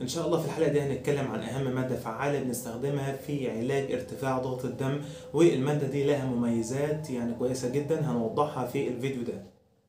إن شاء الله في الحلقة دي هنتكلم عن أهم مادة فعالة بنستخدمها في علاج ارتفاع ضغط الدم والمادة دي لها مميزات يعني كويسة جدا هنوضحها في الفيديو ده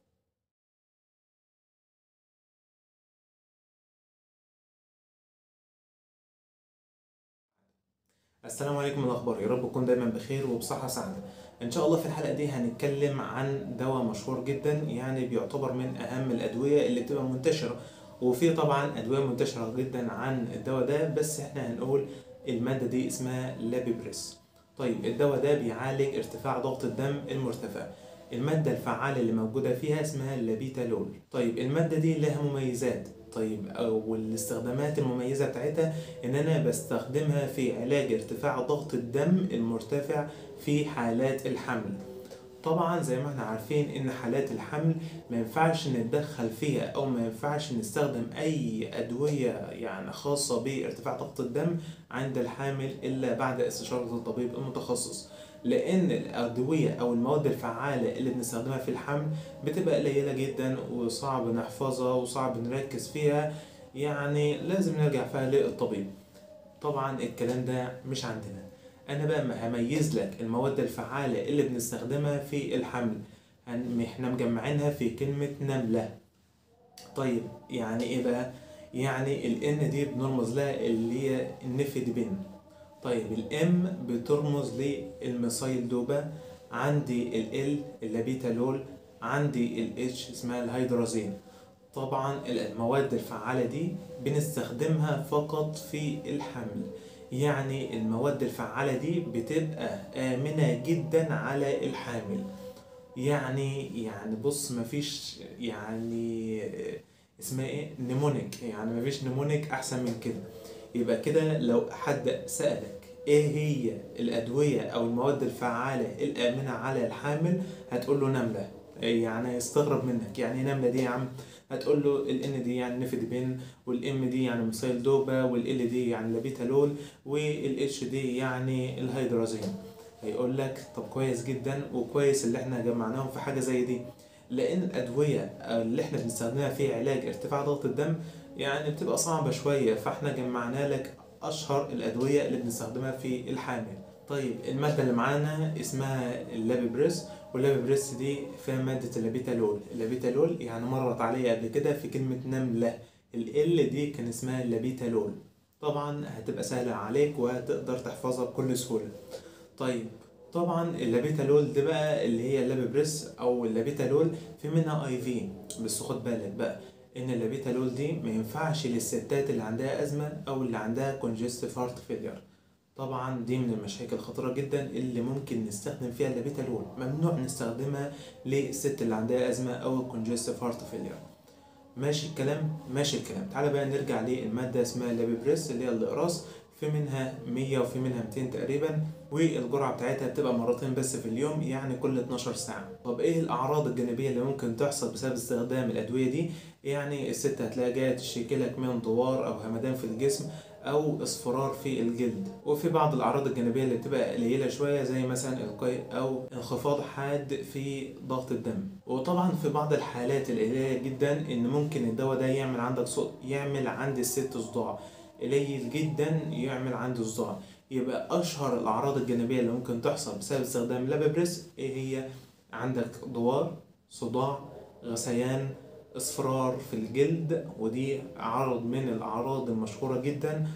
السلام عليكم الأخبار يا رب تكون دايما بخير وبصحة سعادة إن شاء الله في الحلقة دي هنتكلم عن دواء مشهور جدا يعني بيعتبر من أهم الأدوية اللي بتبقى منتشرة وفي طبعا أدوية منتشرة جدا عن الدواء ده بس إحنا هنقول المادة دي اسمها لابيبريس طيب الدواء ده بيعالج ارتفاع ضغط الدم المرتفع المادة الفعالة اللي موجودة فيها اسمها اللابيتالول طيب المادة دي لها مميزات طيب والاستخدامات المميزة بتاعتها ان انا بستخدمها في علاج ارتفاع ضغط الدم المرتفع في حالات الحمل طبعا زي ما احنا عارفين ان حالات الحمل ما ينفعش نتدخل فيها او ما ينفعش نستخدم اي ادوية يعني خاصة بارتفاع ضغط الدم عند الحامل الا بعد استشارة الطبيب المتخصص لان الادويه او المواد الفعاله اللي بنستخدمها في الحمل بتبقى قليله جدا وصعب نحفظها وصعب نركز فيها يعني لازم نرجع فيها للطبيب طبعا الكلام ده مش عندنا انا بقى هميز لك المواد الفعاله اللي بنستخدمها في الحمل احنا مجمعينها في كلمه نمله طيب يعني ايه بقى يعني الان دي بنرمز لها اللي هي النفيدبين طيب الام بترمز للميثايل دوبا عندي ال اللابيتالول عندي الاتش اسمها الهيدرازين طبعا المواد الفعالة دي بنستخدمها فقط في الحمل يعني المواد الفعالة دي بتبقى آمنة جدا على الحامل يعني يعني بص مفيش يعني اسمها ايه نمونيك يعني مفيش نمونيك احسن من كده يبقى كده لو حد سألك ايه هي الأدوية أو المواد الفعالة الآمنة على الحامل هتقول له نملة يعني هيستغرب منك يعني نملة دي يا عم هتقول له الان دي يعني نفيدبين والام دي يعني ميثايل دوبا والال دي يعني لابيتالول والاتش دي يعني الهيدرازين هيقول لك طب كويس جدا وكويس اللي احنا جمعناهم في حاجة زي دي لأن الأدوية اللي احنا بنستخدمها في علاج ارتفاع ضغط الدم يعني بتبقى صعبة شوية فاحنا جمعنا لك أشهر الأدوية اللي بنستخدمها في الحامل طيب المادة اللي معانا اسمها اللابيبريس واللابيبريس دي فيها مادة اللابيتالول اللابيتالول يعني مرت عليا قبل كده في كلمة نملة ال دي كان اسمها اللابيتالول طبعا هتبقى سهلة عليك وهتقدر تحفظها بكل سهولة طيب طبعا اللابيتالول ده بقى اللي هي اللابيبريس او اللابيتالول في منها اي في بس خد بالك بقى ان اللابيتالول دي ما ينفعش للستات اللي عندها ازمه او اللي عندها كونجستيف هارت فيلير طبعا دي من المشاكل الخطيره جدا اللي ممكن نستخدم فيها اللابيتالول ممنوع نستخدمها للست اللي عندها ازمه او كونجستيف هارت فيلير ماشي الكلام ماشي الكلام تعالى بقى نرجع للماده اسمها اللابيبريس اللي هي الاقراص في منها 100 وفي منها 200 تقريبا والجرعة بتاعتها بتبقى مرتين بس في اليوم يعني كل 12 ساعة طب ايه الأعراض الجانبية اللي ممكن تحصل بسبب استخدام الأدوية دي يعني الست هتلاقي جاية تشتكي لك من دوار أو همدان في الجسم أو اصفرار في الجلد وفي بعض الأعراض الجانبية اللي بتبقى قليلة شوية زي مثلا القيء أو انخفاض حاد في ضغط الدم وطبعا في بعض الحالات القليلة جدا إن ممكن الدواء ده يعمل عندك صوت يعمل عند الست صداع قليل جدا يعمل عنده صداع يبقى اشهر الاعراض الجانبيه اللي ممكن تحصل بسبب استخدام لابيبريس ايه هي عندك دوار صداع غثيان اصفرار في الجلد ودي عرض من الاعراض المشهوره جدا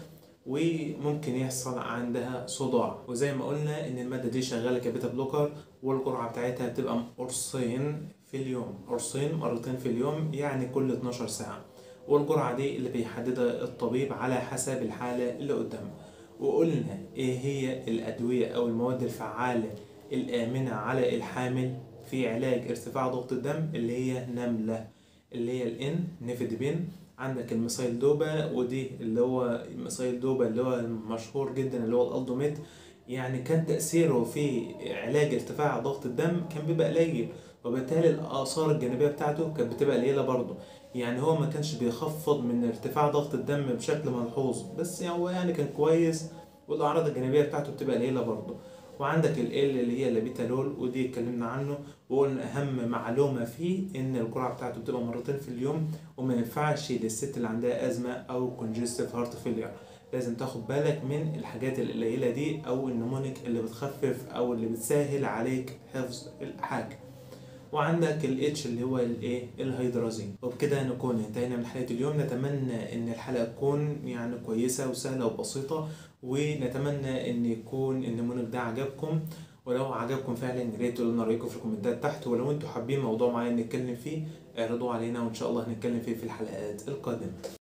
وممكن يحصل عندها صداع وزي ما قلنا ان الماده دي شغاله كبيتا بلوكر والجرعه بتاعتها بتبقى قرصين في اليوم قرصين مرتين في اليوم يعني كل 12 ساعه والجرعة دي اللي بيحددها الطبيب على حسب الحالة اللي قدامه وقلنا ايه هي الأدوية أو المواد الفعالة الآمنة على الحامل في علاج ارتفاع ضغط الدم اللي هي نملة اللي هي الان نيفيدبين عندك الميثايل دوبا ودي اللي هو الميثايل دوبا اللي هو المشهور جدا اللي هو الالدوميت يعني كان تأثيره في علاج ارتفاع ضغط الدم كان بيبقى قليل وبالتالي الآثار الجانبية بتاعته كانت بتبقى قليلة برضه يعني هو ما كانش بيخفض من ارتفاع ضغط الدم بشكل ملحوظ بس هو يعني كان كويس والأعراض الجانبية بتاعته بتبقى قليلة برضه وعندك ال L اللي هي اللابيتالول ودي اتكلمنا عنه وقلنا اهم معلومه فيه ان الجرعه بتاعته بتبقى مرتين في اليوم وما ينفعش للست اللي عندها ازمه او كونجستيف هارت فيلير لازم تاخد بالك من الحاجات القليله دي او النمونيك اللي بتخفف او اللي بتسهل عليك حفظ الحاجه وعندك الاتش اللي هو الايه الهيدرازين وبكده نكون انتهينا من حلقه اليوم نتمنى ان الحلقه تكون يعني كويسه وسهله وبسيطه ونتمنى ان يكون النمونيك ده عجبكم ولو عجبكم فعلا يا ريت تقولوا لنا رايكم في الكومنتات تحت ولو انتوا حابين موضوع معين نتكلم فيه اعرضوه علينا وان شاء الله هنتكلم فيه في الحلقات القادمه